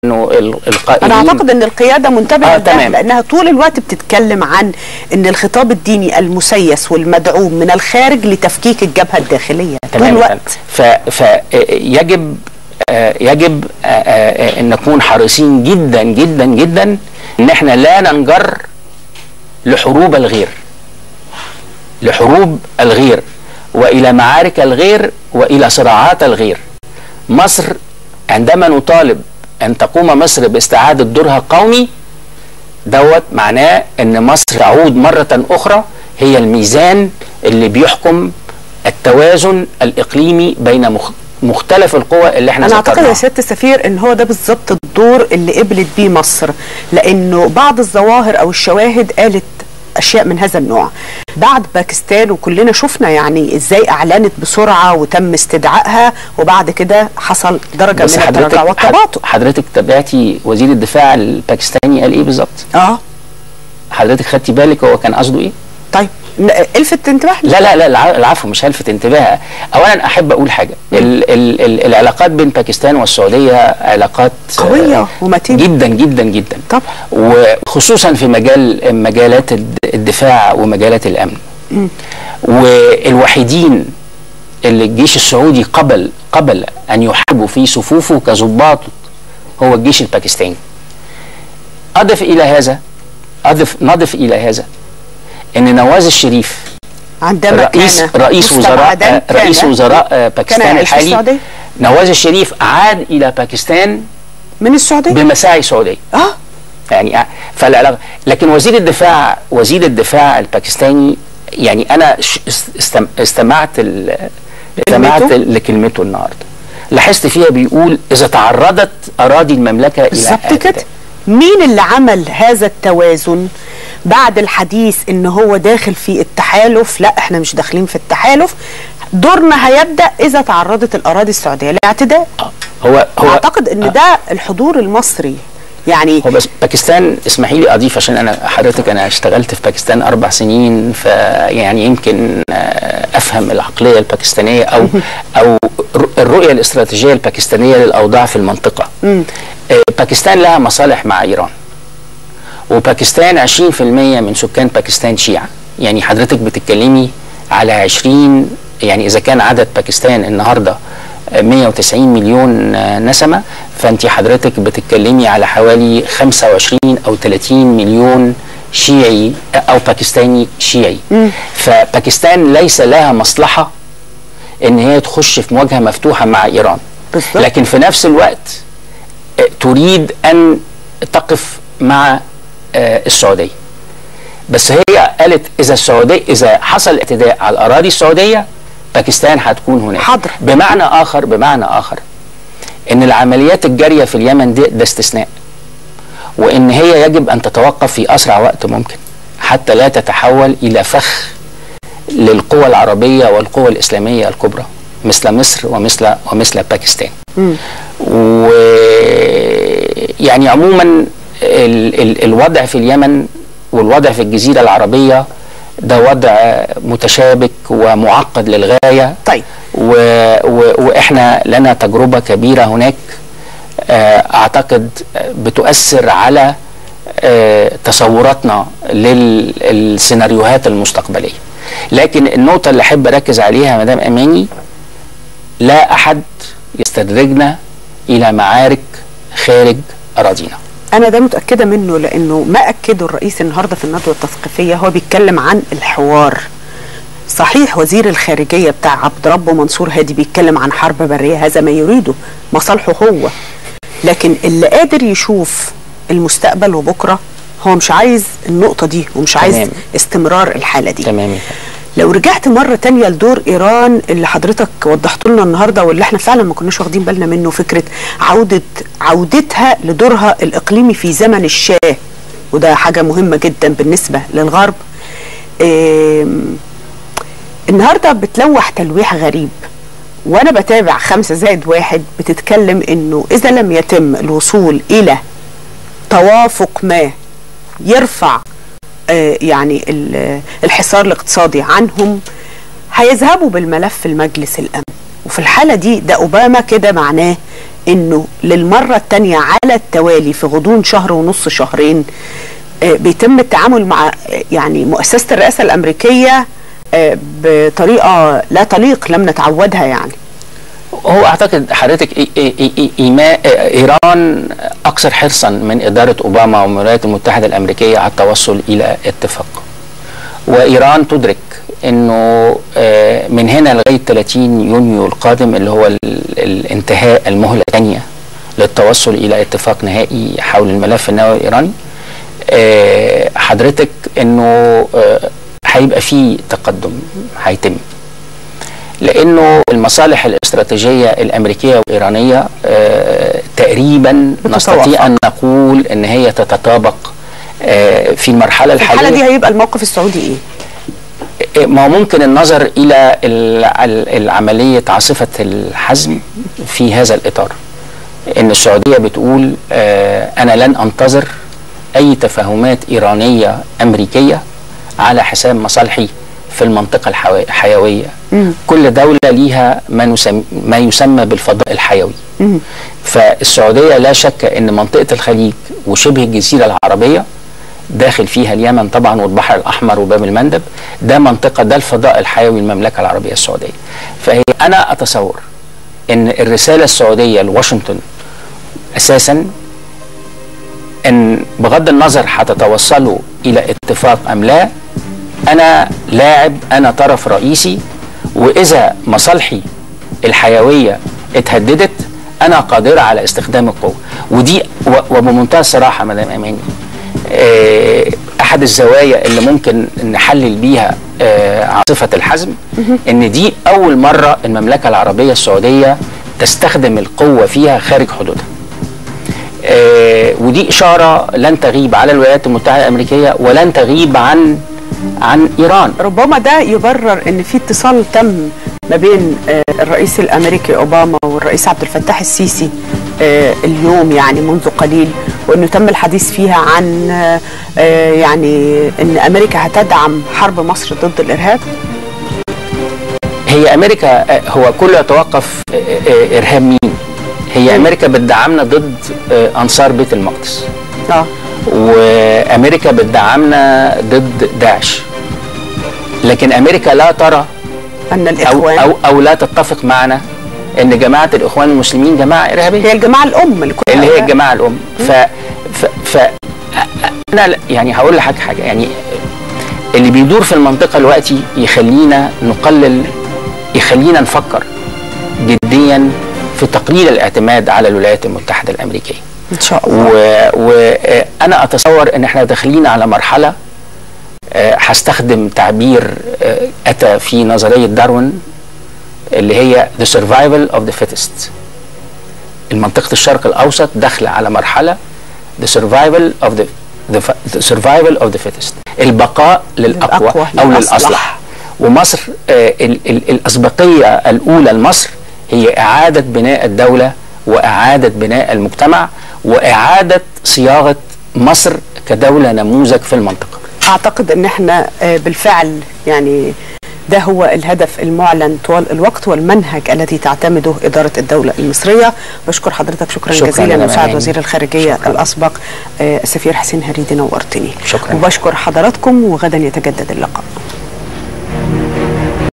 انه ال- القائلين انا اعتقد ان القياده منتبهه آه، لده تمام. لانها طول الوقت بتتكلم عن ان الخطاب الديني المسيس والمدعوم من الخارج لتفكيك الجبهه الداخليه طول تمام الوقت فيجب يجب آه، آه، ان نكون حريصين جدا جدا جدا ان احنا لا ننجر لحروب الغير لحروب الغير والى معارك الغير والى صراعات الغير مصر عندما نطالب ان تقوم مصر باستعاده دورها القومي دوت معناه ان مصر تعود مره اخرى هي الميزان اللي بيحكم التوازن الاقليمي بين مخ- مختلف القوى اللي احنا انا اعتقد ذكرناها. يا سياده السفير ان هو ده بالظبط الدور اللي قبلت بيه مصر لانه بعض الظواهر او الشواهد قالت اشياء من هذا النوع بعد باكستان وكلنا شفنا يعني ازاي اعلنت بسرعه وتم استدعائها وبعد كده حصل درجه بس من التراجع حضرتك والتباطؤ حضرتك تابعتي وزير الدفاع الباكستاني قال ايه بالظبط؟ اه حضرتك خدتي بالك هو كان قصده ايه؟ طيب ن- الفت انتباه لا لا لا الع- العفو مش هلفت انتباه اولا احب اقول حاجه ال ال ال العلاقات بين باكستان والسعوديه علاقات آه، قوية ومتينة. جدا جدا جدا طبعا. وخصوصا في مجال مجالات الد- الدفاع ومجالات الامن والوحيدين اللي الجيش السعودي قبل قبل ان يحاربوا في صفوفه كضباط هو الجيش الباكستاني اضف الى هذا اضف نضف الى هذا ان نواز الشريف عندما رئيس كان رئيس وزراء مستبعداً آه، رئيس كان- وزراء آه، كان باكستان يعيش في الحالي السعودية نواز الشريف عاد الى باكستان من السعوديه بمساعي سعوديه اه يعني آه، فالعلاقه لكن وزير الدفاع وزير الدفاع الباكستاني يعني انا ش- استم- استمعت ال- استمعت كلمته؟ لكلمته النهارده لاحظت فيها بيقول اذا تعرضت اراضي المملكه الى بالظبط اعتداء. كده مين اللي عمل هذا التوازن بعد الحديث ان هو داخل في التحالف لا احنا مش داخلين في التحالف دورنا هيبدا اذا تعرضت الاراضي السعوديه لاعتداء آه، هو هو اعتقد ان آه. ده الحضور المصري يعني هو بس باكستان اسمحي لي اضيف عشان انا حضرتك انا اشتغلت في باكستان اربع سنين فيعني يمكن آه، افهم العقليه الباكستانيه او او الر- الرؤيه الاستراتيجيه الباكستانيه للاوضاع في المنطقه. آه، باكستان لها مصالح مع ايران. وباكستان 20% من سكان باكستان شيعة يعني حضرتك بتتكلمي على 20 يعني إذا كان عدد باكستان النهاردة آه، 190 مليون آه، نسمة فأنت حضرتك بتتكلمي على حوالي 25 أو 30 مليون شيعي آه، أو باكستاني شيعي فباكستان ليس لها مصلحة ان هي تخش في مواجهه مفتوحه مع ايران بالظبط. لكن في نفس الوقت آه، تريد ان تقف مع آه، السعوديه بس هي قالت اذا السعوديه اذا حصل اعتداء على الاراضي السعوديه باكستان هتكون هناك حاضر. بمعنى اخر بمعنى اخر ان العمليات الجاريه في اليمن دي ده استثناء وان هي يجب ان تتوقف في اسرع وقت ممكن حتى لا تتحول الى فخ للقوى العربيه والقوى الاسلاميه الكبرى مثل مصر ومثل ومثل باكستان. و يعني عموما ال ال الوضع في اليمن والوضع في الجزيره العربيه ده وضع متشابك ومعقد للغايه طيب و و واحنا لنا تجربه كبيره هناك آه، اعتقد آه، بتؤثر على آه، تصوراتنا للسيناريوهات المستقبليه لكن النقطه اللي احب اركز عليها مدام اماني لا احد يستدرجنا الى معارك خارج اراضينا انا ده متاكده منه لانه ما اكده الرئيس النهارده في الندوه التثقيفيه هو بيتكلم عن الحوار صحيح وزير الخارجيه بتاع عبد ربه منصور هادي بيتكلم عن حرب بريه هذا ما يريده مصالحه هو لكن اللي قادر يشوف المستقبل وبكره هو مش عايز النقطه دي ومش عايز تمام. استمرار الحاله دي تمام لو رجعت مرة تانية لدور إيران اللي حضرتك وضحت لنا النهاردة واللي احنا فعلا ما كناش واخدين بالنا منه فكرة عودة عودتها لدورها الإقليمي في زمن الشاه وده حاجة مهمة جدا بالنسبة للغرب إيه النهاردة بتلوح تلويح غريب وأنا بتابع خمسة زائد واحد بتتكلم إنه إذا لم يتم الوصول إلى توافق ما يرفع آه، يعني ال- الحصار الاقتصادي عنهم هيذهبوا بالملف لمجلس الامن وفي الحاله دي ده اوباما كده معناه انه للمره الثانيه على التوالي في غضون شهر ونص شهرين آه، بيتم التعامل مع آه، يعني مؤسسه الرئاسه الامريكيه آه، بطريقه لا تليق لم نتعودها يعني هو اعتقد حضرتك إي- إي- إي- إيما- ايران اكثر حرصا من اداره اوباما والولايات المتحده الامريكيه على التوصل الى اتفاق وايران تدرك انه آه، من هنا لغايه 30 يونيو القادم اللي هو ال- الانتهاء المهله الثانيه للتوصل الى اتفاق نهائي حول الملف النووي الايراني آه، حضرتك انه آه، هيبقى فيه تقدم هيتم لانه المصالح الاستراتيجيه الامريكيه والايرانيه آه، تقريبا بتتوافق. نستطيع ان نقول ان هي تتطابق آه، في المرحله في الحاله دي الحاليه هيبقى الموقف السعودي ايه؟ ما هو ممكن النظر الى ال- ال- العمليه عاصفه الحزم في هذا الاطار ان السعوديه بتقول آه، انا لن انتظر اي تفاهمات ايرانيه امريكيه على حساب مصالحي في المنطقه الحوا- الحيويه كل دوله ليها ما, نسم ما يسمى بالفضاء الحيوي فالسعوديه لا شك ان منطقه الخليج وشبه الجزيره العربيه داخل فيها اليمن طبعا والبحر الاحمر وباب المندب ده منطقه ده الفضاء الحيوي المملكه العربيه السعوديه فهي انا اتصور ان الرساله السعوديه لواشنطن اساسا ان بغض النظر هتتوصلوا الى اتفاق ام لا انا لاعب انا طرف رئيسي واذا مصالحي الحيويه اتهددت انا قادره على استخدام القوه ودي و- وبمنتهى الصراحه مدام اماني آه، احد الزوايا اللي ممكن نحلل بيها آه، عاصفه الحزم ان دي اول مره المملكه العربيه السعوديه تستخدم القوه فيها خارج حدودها آه، ودي اشاره لن تغيب على الولايات المتحده الامريكيه ولن تغيب عن عن ايران ربما ده يبرر ان في اتصال تم ما بين آه، الرئيس الامريكي اوباما والرئيس عبد الفتاح السيسي آه، اليوم يعني منذ قليل وانه تم الحديث فيها عن آه، آه، يعني ان امريكا هتدعم حرب مصر ضد الارهاب هي امريكا آه، هو كله يتوقف آه، آه، ارهاب مين هي امريكا بتدعمنا ضد آه، انصار بيت المقدس اه وامريكا بتدعمنا ضد داعش لكن امريكا لا ترى ان او الاخوان او او لا تتفق معنا ان جماعه الاخوان المسلمين جماعه ارهابيه هي الجماعه الام اللي كل اللي هي هؤلاء- الجماعه الام ف ف, ف انا ل- يعني هقول لحضرتك حاجه يعني اللي بيدور في المنطقه دلوقتي يخلينا نقلل يخلينا نفكر جديا في تقليل الاعتماد على الولايات المتحده الامريكيه ان شاء الله وانا اتصور ان احنا داخلين على مرحله آه، هستخدم تعبير آه، اتى في نظريه داروين اللي هي the survival of the fittest المنطقه الشرق الاوسط داخله على مرحله the survival of the the, f- the survival of the fittest البقاء للاقوى للأقوى، او للأصلح. للاصلح ومصر آه، ال- ال- الاسبقيه الاولى لمصر هي اعاده بناء الدوله واعاده بناء المجتمع واعاده صياغه مصر كدوله نموذج في المنطقه اعتقد ان احنا آه، بالفعل يعني ده هو الهدف المعلن طوال الوقت والمنهج الذي تعتمده إدارة الدولة المصرية بشكر حضرتك شكرا, شكراً جزيلا يا مساعد أماني. وزير الخارجية شكراً. الأسبق آه، السفير حسين هريدي نورتني شكراً. وبشكر حضراتكم وغدا يتجدد اللقاء